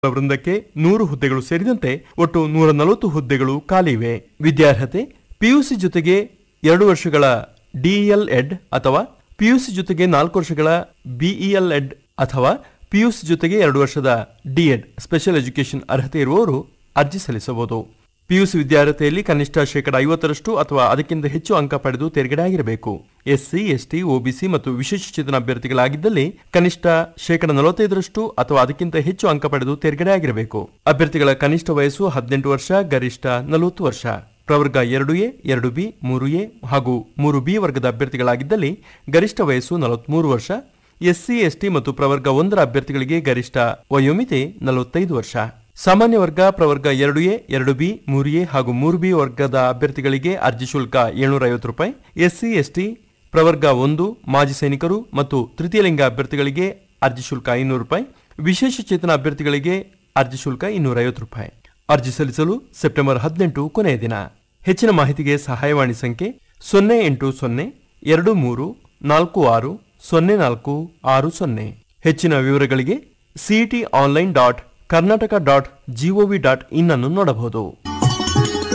ವೃಂದಕ್ಕೆ ನೂರು ಹುದ್ದೆಗಳು ಸೇರಿದಂತೆ ಒಟ್ಟು ನೂರ ನಲವತ್ತು ಹುದ್ದೆಗಳು ಖಾಲಿ ಇವೆ ವಿದ್ಯಾರ್ಹತೆ ಪಿಯುಸಿ ಜೊತೆಗೆ ಎರಡು ವರ್ಷಗಳ ಡಿಇಎಲ್ ಎಡ್ ಅಥವಾ ಪಿಯುಸಿ ಜೊತೆಗೆ ನಾಲ್ಕು ವರ್ಷಗಳ ಬಿಇಎಲ್ ಎಡ್ ಅಥವಾ ಪಿಯುಸಿ ಜೊತೆಗೆ ಎರಡು ವರ್ಷದ ಡಿಎಡ್ ಸ್ಪೆಷಲ್ ಎಜುಕೇಶನ್ ಅರ್ಹತೆ ಇರುವವರು ಅರ್ಜಿ ಸಲ್ಲಿಸಬಹುದು ಪಿಯುಸಿ ವಿದ್ಯಾರ್ಹತೆಯಲ್ಲಿ ಕನಿಷ್ಠ ಶೇಕಡ ಐವತ್ತರಷ್ಟು ಅಥವಾ ಅದಕ್ಕಿಂತ ಹೆಚ್ಚು ಅಂಕ ಪಡೆದು ತೇರ್ಗಡೆ ಆಗಿರಬೇಕು ಎಸ್ಸಿ ಎಸ್ಟಿ ಒಬಿಸಿ ಮತ್ತು ವಿಶೇಷಚೇತನ ಅಭ್ಯರ್ಥಿಗಳಾಗಿದ್ದಲ್ಲಿ ಕನಿಷ್ಠ ಶೇಕಡ ನಲವತ್ತೈದರಷ್ಟು ಅಥವಾ ಅದಕ್ಕಿಂತ ಹೆಚ್ಚು ಅಂಕ ಪಡೆದು ತೇರ್ಗಡೆ ಆಗಿರಬೇಕು ಅಭ್ಯರ್ಥಿಗಳ ಕನಿಷ್ಠ ವಯಸ್ಸು ಹದಿನೆಂಟು ವರ್ಷ ಗರಿಷ್ಠ ನಲವತ್ತು ವರ್ಷ ಪ್ರವರ್ಗ ಎರಡು ಎ ಎರಡು ಬಿ ಮೂರು ಎ ಹಾಗೂ ಮೂರು ಬಿ ವರ್ಗದ ಅಭ್ಯರ್ಥಿಗಳಾಗಿದ್ದಲ್ಲಿ ಗರಿಷ್ಠ ವಯಸ್ಸು ನಲವತ್ಮೂರು ವರ್ಷ ಎಸ್ಸಿ ಎಸ್ಟಿ ಮತ್ತು ಪ್ರವರ್ಗ ಒಂದರ ಅಭ್ಯರ್ಥಿಗಳಿಗೆ ಗರಿಷ್ಠ ವಯೋಮಿತಿ ನಲವತ್ತೈದು ವರ್ಷ ಸಾಮಾನ್ಯ ವರ್ಗ ಪ್ರವರ್ಗ ಎರಡು ಎ ಎರಡು ಬಿ ಮೂರು ಎ ಹಾಗೂ ಮೂರು ಬಿ ವರ್ಗದ ಅಭ್ಯರ್ಥಿಗಳಿಗೆ ಅರ್ಜಿ ಶುಲ್ಕ ಏಳ್ನೂರ ಐವತ್ತು ರೂಪಾಯಿ ಎಸ್ಸಿ ಎಸ್ಟಿ ಪ್ರವರ್ಗ ಒಂದು ಮಾಜಿ ಸೈನಿಕರು ಮತ್ತು ತೃತೀಯ ಲಿಂಗ ಅಭ್ಯರ್ಥಿಗಳಿಗೆ ಅರ್ಜಿ ಶುಲ್ಕ ಐನೂರು ರೂಪಾಯಿ ವಿಶೇಷ ಚೇತನ ಅಭ್ಯರ್ಥಿಗಳಿಗೆ ಅರ್ಜಿ ಶುಲ್ಕ ಇನ್ನೂರ ಐವತ್ತು ರೂಪಾಯಿ ಅರ್ಜಿ ಸಲ್ಲಿಸಲು ಸೆಪ್ಟೆಂಬರ್ ಹದಿನೆಂಟು ಕೊನೆಯ ದಿನ ಹೆಚ್ಚಿನ ಮಾಹಿತಿಗೆ ಸಹಾಯವಾಣಿ ಸಂಖ್ಯೆ ಸೊನ್ನೆ ಎಂಟು ಸೊನ್ನೆ ಎರಡು ಮೂರು ನಾಲ್ಕು ಆರು ಸೊನ್ನೆ ನಾಲ್ಕು ಆರು ಸೊನ್ನೆ ಹೆಚ್ಚಿನ ವಿವರಗಳಿಗೆ CET online dot Karnataka dot G O V dot in ಅನ್ನು ನೋಡಬಹುದು